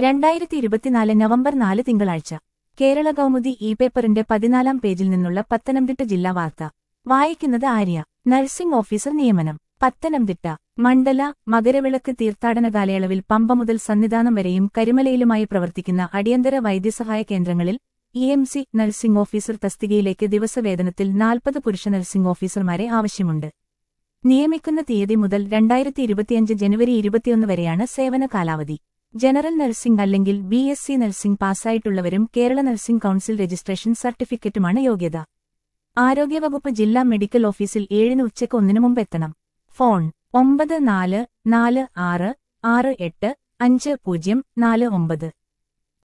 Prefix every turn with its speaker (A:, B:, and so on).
A: രണ്ടായിരത്തി ഇരുപത്തിനാല് നവംബർ നാല് തിങ്കളാഴ്ച കേരള കൗമുദി ഇ പേപ്പറിന്റെ പതിനാലാം പേജിൽ നിന്നുള്ള പത്തനംതിട്ട ജില്ലാ വാർത്ത വായിക്കുന്നത് ആര്യ നഴ്സിംഗ് ഓഫീസർ നിയമനം പത്തനംതിട്ട മണ്ഡല മകരവിളക്ക് തീർത്ഥാടന കാലയളവിൽ പമ്പ മുതൽ സന്നിധാനം വരെയും കരിമലയിലുമായി പ്രവർത്തിക്കുന്ന അടിയന്തര വൈദ്യസഹായ കേന്ദ്രങ്ങളിൽ E M C nursing officer തസ്തികയിലേക്ക് ദിവസവേതനത്തിൽ നാൽപ്പത് പുരുഷ നഴ്സിംഗ് ഓഫീസർമാരെ ആവശ്യമുണ്ട് നിയമിക്കുന്ന തീയതി മുതൽ രണ്ടായിരത്തി ഇരുപത്തിയഞ്ച് ജനുവരി ഇരുപത്തിയൊന്ന് വരെയാണ് സേവന കാലാവധി ജനറൽ നഴ്സിംഗ് അല്ലെങ്കിൽ ബി എസ് സി നഴ്സിംഗ് പാസ്സായിട്ടുള്ളവരും കേരള നഴ്സിംഗ് കൌൺസിൽ രജിസ്ട്രേഷൻ സർട്ടിഫിക്കറ്റുമാണ് യോഗ്യത ആരോഗ്യവകുപ്പ് ജില്ലാ മെഡിക്കൽ ഓഫീസിൽ ഏഴിന് ഉച്ചയ്ക്ക് ഒന്നിനു മുമ്പ് എത്തണം ഫോൺ ഒമ്പത് നാല് നാല് ആറ് ആറ് എട്ട് അഞ്ച് പൂജ്യം നാല് ഒമ്പത്